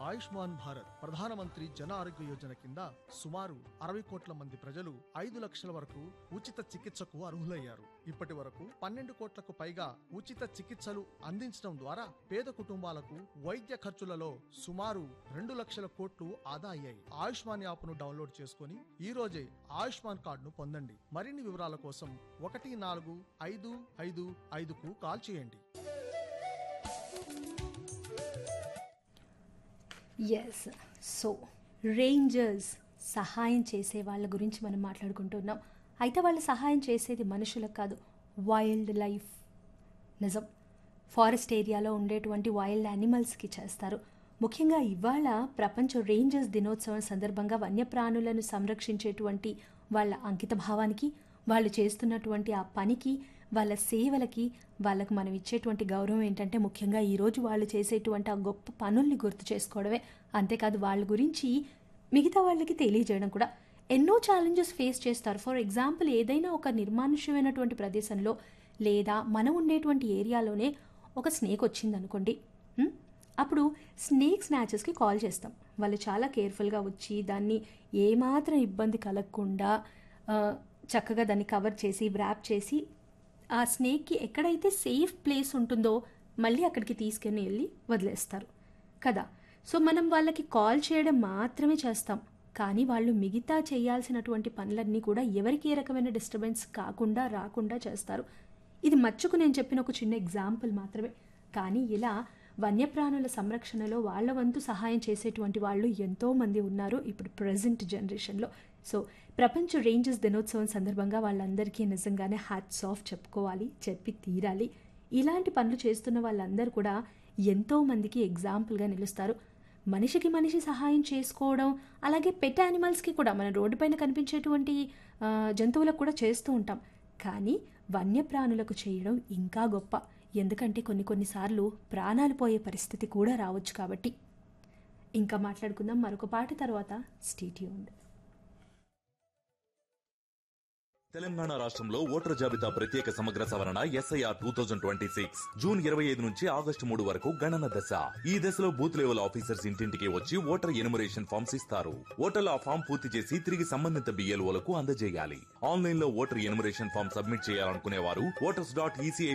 ఆయుష్మాన్ భారత్ ప్రధానమంత్రి జన ఆరోగ్య యోజన కింద సుమారు అరవై కోట్ల మంది ప్రజలు ఐదు లక్షల వరకు ఉచిత చికిత్సకు అర్హులయ్యారు ఇప్పటి వరకు పన్నెండు కోట్లకు పైగా ఉచిత చికిత్సలు అందించడం ద్వారా పేద కుటుంబాలకు వైద్య ఖర్చులలో సుమారు రెండు లక్షల కోట్లు ఆదా అయ్యాయి ఆయుష్మాన్ యాప్ను డౌన్లోడ్ చేసుకుని ఈ రోజే ఆయుష్మాన్ కార్డును పొందండి మరిన్ని వివరాల కోసం ఒకటి నాలుగు ఐదు ఐదు ఐదుకు కాల్ చేయండి ఎస్ సో రేంజర్స్ సహాయం చేసే వాళ్ళ గురించి మనం మాట్లాడుకుంటున్నాం అయితే వాళ్ళు సహాయం చేసేది మనుషులకు కాదు వైల్డ్ లైఫ్ నిజం ఫారెస్ట్ ఏరియాలో ఉండేటువంటి వైల్డ్ యానిమల్స్కి చేస్తారు ముఖ్యంగా ఇవాళ ప్రపంచ రేంజర్స్ దినోత్సవం సందర్భంగా వన్యప్రాణులను సంరక్షించేటువంటి వాళ్ళ అంకిత భావానికి వాళ్ళు చేస్తున్నటువంటి ఆ పనికి వాళ్ళ సేవలకి వాళ్ళకు మనం ఇచ్చేటువంటి గౌరవం ఏంటంటే ముఖ్యంగా ఈరోజు వాళ్ళు చేసేటువంటి ఆ గొప్ప పనుల్ని గుర్తు చేసుకోవడమే అంతేకాదు వాళ్ళ గురించి మిగతా వాళ్ళకి తెలియజేయడం కూడా ఎన్నో ఛాలెంజెస్ ఫేస్ చేస్తారు ఫర్ ఎగ్జాంపుల్ ఏదైనా ఒక నిర్మానుష్యమైనటువంటి ప్రదేశంలో లేదా మనం ఉండేటువంటి ఏరియాలోనే ఒక స్నేక్ వచ్చిందనుకోండి ఉం? అప్పుడు స్నేక్ స్నాచెస్కి కాల్ చేస్తాం వాళ్ళు చాలా కేర్ఫుల్గా వచ్చి దాన్ని ఏమాత్రం ఇబ్బంది కలగకుండా ఆ, చక్కగా దాన్ని కవర్ చేసి వ్రాప్ చేసి ఆ స్నేక్కి ఎక్కడైతే సేఫ్ ప్లేస్ ఉంటుందో మళ్ళీ అక్కడికి తీసుకుని వెళ్ళి వదిలేస్తారు కదా సో మనం వాళ్ళకి కాల్ చేయడం మాత్రమే చేస్తాం కానీ వాళ్ళు మిగతా చేయాల్సినటువంటి పనులన్నీ కూడా ఎవరికి ఏ రకమైన డిస్టర్బెన్స్ కాకుండా రాకుండా చేస్తారు ఇది మచ్చుకు నేను చెప్పిన ఒక చిన్న ఎగ్జాంపుల్ మాత్రమే కానీ ఇలా వన్యప్రాణుల సంరక్షణలో వాళ్ళ వంతు సహాయం చేసేటువంటి వాళ్ళు ఎంతోమంది ఉన్నారు ఇప్పుడు ప్రజెంట్ జనరేషన్లో సో ప్రపంచ రేంజర్స్ దినోత్సవం సందర్భంగా వాళ్ళందరికీ నిజంగానే హ్యాట్స్ ఆఫ్ చెప్పుకోవాలి చెప్పి తీరాలి ఇలాంటి పనులు చేస్తున్న వాళ్ళందరూ కూడా ఎంతో మందికి ఎగ్జాంపుల్గా నిలుస్తారు మనిషికి మనిషి సహాయం చేసుకోవడం అలాగే పెట్ యానిమల్స్కి కూడా మన రోడ్డుపైన కనిపించేటువంటి ఆ, జంతువులకు కూడా చేస్తూ ఉంటాం కానీ వన్యప్రాణులకు చేయడం ఇంకా గొప్ప ఎందుకంటే కొన్ని కొన్నిసార్లు ప్రాణాలు పోయే పరిస్థితి కూడా రావచ్చు కాబట్టి ఇంకా మాట్లాడుకుందాం మరొక పాట తర్వాత స్టేట్యూన్ తెలంగాణ రాష్ట్రంలో ఓటర్ జాబితా ప్రత్యేక సమగ్ర సవరణ SIR two thousand twenty six June ఇరవై ఐదు నుంచి ఆగస్టు మూడు వరకు గణన దశ ఈ దశలో బూత్ లెవెల్ ఆఫీసర్స్ ఇంటింటికి వచ్చి ఓటర్ ఎనుమరేషన్ ఫామ్స్ ఇస్తారు ఓటర్లు ఆ ఫామ్ పూర్తి చేసి తిరిగి సంబంధిత బిఎల్ఓలకు అందజేయాలి ఆన్లైన్ లో ఓటర్ ఎనుమరేషన్ ఫామ్ సబ్మిట్ చేయాలనుకునే వారు ఓటర్స్ డాట్ ఈసీఐ